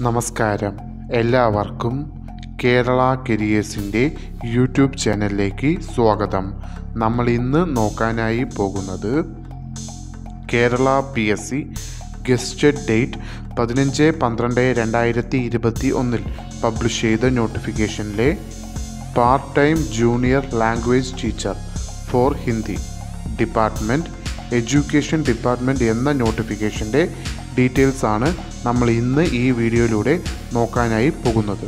നമസ്കാരം എല്ലാവർക്കും കേരള കരിയേഴ്സിൻ്റെ യൂട്യൂബ് ചാനലിലേക്ക് സ്വാഗതം നമ്മൾ ഇന്ന് നോക്കാനായി പോകുന്നത് Kerala P S C gazetted date പതിനഞ്ച് പന്ത്രണ്ട് രണ്ടായിരത്തി ഇരുപത്തി ഒന്നിൽ പബ്ലിഷ് ചെയ്ത നോട്ടിഫിക്കേഷനിലെ part time junior language teacher for Hindi department education department എന്ന നോട്ടിഫിക്കേഷൻ്റെ ഡീറ്റെയിൽസ് ആണ് നമ്മൾ ഇന്ന് ഈ വീഡിയോയിലൂടെ നോക്കാനായി പോകുന്നത്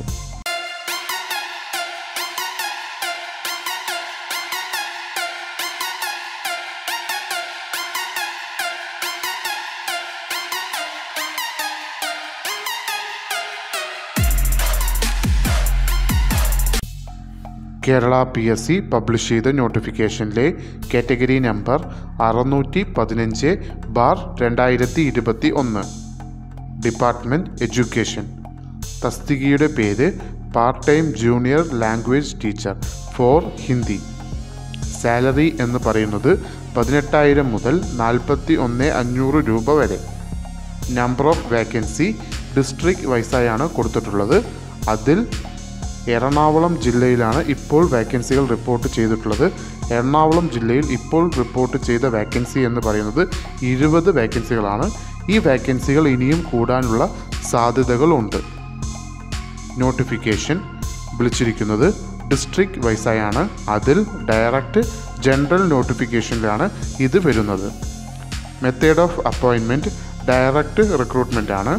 Kerala P S C publish ചെയ്ത നോട്ടിഫിക്കേഷനിലെ കാറ്റഗറി നമ്പർ അറുന്നൂറ്റി പതിനഞ്ച് ബാർ രണ്ടായിരത്തി ഇരുപത്തി ഒന്ന് ഡിപ്പാർട്ട്മെൻറ്റ് എഡ്യൂക്കേഷൻ തസ്തികയുടെ പേര് part time junior language teacher for Hindi salary എന്ന് പറയുന്നത് പതിനെട്ടായിരം മുതൽ നാൽപ്പത്തി ഒന്ന് അഞ്ഞൂറ് രൂപ വരെ നമ്പർ ഓഫ് വേക്കൻസി ഡിസ്ട്രിക്ട് വൈസായാണ് കൊടുത്തിട്ടുള്ളത് അതിൽ എറണാകുളം ജില്ലയിലാണ് ഇപ്പോൾ വേക്കൻസികൾ റിപ്പോർട്ട് ചെയ്തിട്ടുള്ളത് എറണാകുളം ജില്ലയിൽ ഇപ്പോൾ റിപ്പോർട്ട് ചെയ്ത വേക്കൻസി എന്ന് പറയുന്നത് ഇരുപത് വേക്കൻസികളാണ് ഈ വേക്കൻസികൾ ഇനിയും കൂടാനുള്ള സാധ്യതകളുണ്ട് നോട്ടിഫിക്കേഷൻ വിളിച്ചിരിക്കുന്നത് ഡിസ്ട്രിക്ട് വൈസായാണ് അതിൽ ഡയറക്റ്റ് ജനറൽ നോട്ടിഫിക്കേഷനിലാണ് ഇത് വരുന്നത് method of appointment direct recruitment ആണ്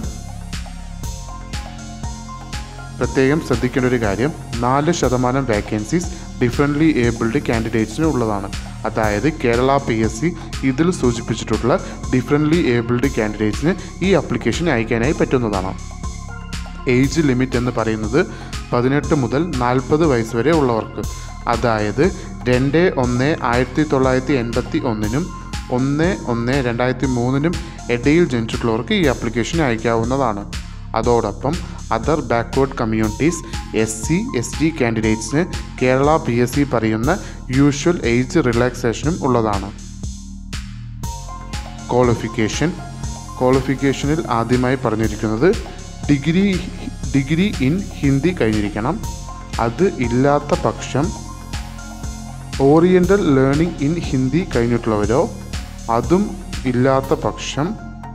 പ്രത്യേകം ശ്രദ്ധിക്കേണ്ട ഒരു കാര്യം നാല് ശതമാനം വേക്കൻസീസ് ഡിഫറൻ്റ്ലി ഏബിൾഡ് കാൻഡിഡേറ്റ്സിന് ഉള്ളതാണ് അതായത് കേരള പി എസ് സി ഇതിൽ സൂചിപ്പിച്ചിട്ടുള്ള ഡിഫറൻ്റ്ലി ഏബിൾഡ് കാൻഡിഡേറ്റ്സിന് ഈ അപ്ലിക്കേഷൻ അയക്കാനായി പറ്റുന്നതാണ് ഏജ് ലിമിറ്റ് എന്ന് പറയുന്നത് പതിനെട്ട് മുതൽ നാൽപ്പത് വയസ്സ് വരെ ഉള്ളവർക്ക് അതായത് രണ്ട് ഒന്ന് ആയിരത്തി തൊള്ളായിരത്തി എൺപത്തി ഒന്നിനും ഒന്ന് ഒന്ന് രണ്ടായിരത്തി മൂന്നിനും ഇടയിൽ ജനിച്ചിട്ടുള്ളവർക്ക് ഈ അപ്ലിക്കേഷൻ അയക്കാവുന്നതാണ് അതോടൊപ്പം other backward communities S C S T കാൻഡിഡേറ്റ്സിന് കേരള പി എസ് സി പറയുന്ന യൂഷ്വൽ ഏജ് റിലാക്സേഷനും ഉള്ളതാണ് ക്വാളിഫിക്കേഷൻ ക്വാളിഫിക്കേഷനിൽ ആദ്യമായി പറഞ്ഞിരിക്കുന്നത് ഡിഗ്രി ഡിഗ്രി ഇൻ ഹിന്ദി കഴിഞ്ഞിരിക്കണം അത് ഇല്ലാത്ത പക്ഷം ഓറിയൻ്റൽ ലേണിംഗ് ഇൻ ഹിന്ദി കഴിഞ്ഞിട്ടുള്ളവരോ അതും ഇല്ലാത്ത പക്ഷം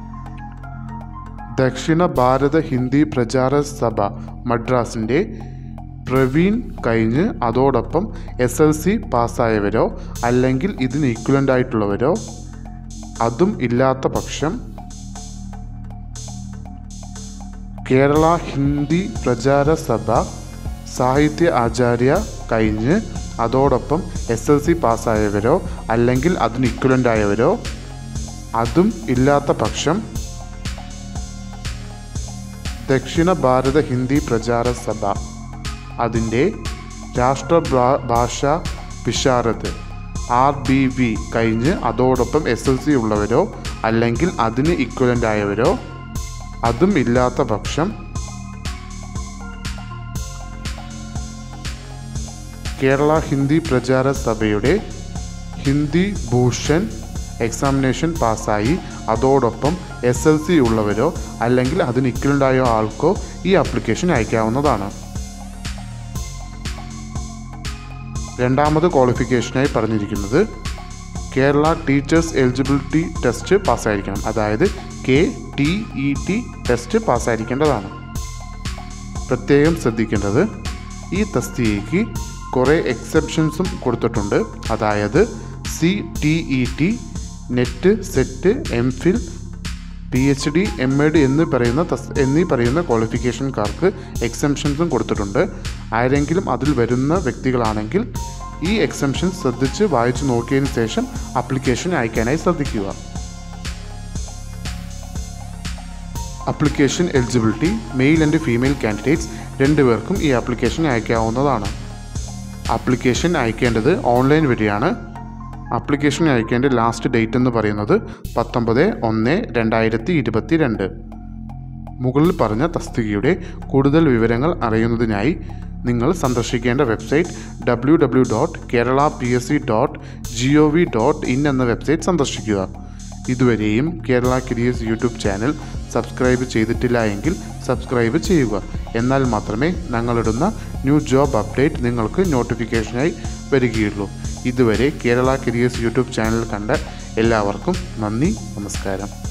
ദക്ഷിണ ഭാരത ഹിന്ദി പ്രചാര സഭ മദ്രാസിൻ്റെ പ്രവീൺ കഴിഞ്ഞ് അതോടൊപ്പം എസ് എൽ സി പാസ്സായവരോ അല്ലെങ്കിൽ ഇതിന് ഈക്വലൻ്റ് ആയിട്ടുള്ളവരോ അതും ഇല്ലാത്ത പക്ഷം കേരള ഹിന്ദി പ്രചാര സഭ സാഹിത്യ ആചാര്യ കഴിഞ്ഞ് അതോടൊപ്പം എസ് എൽ സി പാസ്സായവരോ അല്ലെങ്കിൽ അതിന് ഇക്വലൻ്റ് ആയവരോ അതും ഇല്ലാത്ത പക്ഷം ദക്ഷിണ ഭാരത ഹിന്ദി പ്രചാര സഭ അതിൻ്റെ രാഷ്ട്ര ഭാഷ വിശാരദ് ആർ ബി വി കഴിഞ്ഞ് അതോടൊപ്പം എസ് എൽ സി ഉള്ളവരോ അല്ലെങ്കിൽ അതിന് ഇക്വലൻ്റ് ആയവരോ അതും ഇല്ലാത്ത പക്ഷം കേരള ഹിന്ദി പ്രചാര സഭയുടെ ഹിന്ദി ഭൂഷൺ എക്സാമിനേഷൻ പാസ്സായി അതോടൊപ്പം എസ് എൽ സി ഉള്ളവരോ അല്ലെങ്കിൽ അതിന് ഇക്വലൻ്റായോ ആൾക്കോ ഈ ആപ്ലിക്കേഷൻ അയക്കാവുന്നതാണ് രണ്ടാമത് ക്വാളിഫിക്കേഷനായി പറഞ്ഞിരിക്കുന്നത് കേരള ടീച്ചേഴ്സ് എലിജിബിലിറ്റി ടെസ്റ്റ് പാസ്സായിരിക്കണം അതായത് K T E T test പാസ്സായിരിക്കേണ്ടതാണ് പ്രത്യേകം ശ്രദ്ധിക്കേണ്ടത് ഈ തസ്തികയ്ക്ക് കുറേ എക്സെപ്ഷൻസും കൊടുത്തിട്ടുണ്ട് അതായത് C T E T NET SET M Phil P H D M A D എന്ന് പറയുന്ന തസ് എന്നീ പറയുന്ന ക്വാളിഫിക്കേഷൻകാർക്ക് എക്സംഷൻസും കൊടുത്തിട്ടുണ്ട് ആരെങ്കിലും അതിൽ വരുന്ന വ്യക്തികളാണെങ്കിൽ ഈ എക്സംഷൻ ശ്രദ്ധിച്ച് വായിച്ചു നോക്കിയതിന് ശേഷം അപ്ലിക്കേഷൻ അയക്കാനായി ശ്രദ്ധിക്കുക application eligibility male and female candidates രണ്ടുപേർക്കും ഈ ആപ്ലിക്കേഷൻ അയക്കാവുന്നതാണ് ആപ്ലിക്കേഷൻ അയക്കേണ്ടത് ഓൺലൈൻ വഴിയാണ് ആപ്ലിക്കേഷൻ അയക്കേണ്ട ലാസ്റ്റ് ഡേറ്റ് എന്ന് പറയുന്നത് പത്തൊമ്പത് ഒന്ന് രണ്ടായിരത്തി ഇരുപത്തി രണ്ട് മുകളിൽ പറഞ്ഞ തസ്തികയുടെ കൂടുതൽ വിവരങ്ങൾ അറിയുന്നതിനായി നിങ്ങൾ സന്ദർശിക്കേണ്ട website W W dot Kerala P S C dot G O V dot in എന്ന വെബ്സൈറ്റ് സന്ദർശിക്കുക ഇതുവരെയും Kerala careers YouTube channel subscribe ചെയ്തിട്ടില്ല എങ്കിൽ സബ്സ്ക്രൈബ് ചെയ്യുക എന്നാൽ മാത്രമേ ഞങ്ങളിടുന്ന ന്യൂ ജോബ് അപ്ഡേറ്റ് നിങ്ങൾക്ക് നോട്ടിഫിക്കേഷനായി വരികയുള്ളൂ ഇതുവരെ കേരള കരിയേഴ്സ് യൂട്യൂബ് ചാനൽ കണ്ട എല്ലാവർക്കും നന്ദി നമസ്കാരം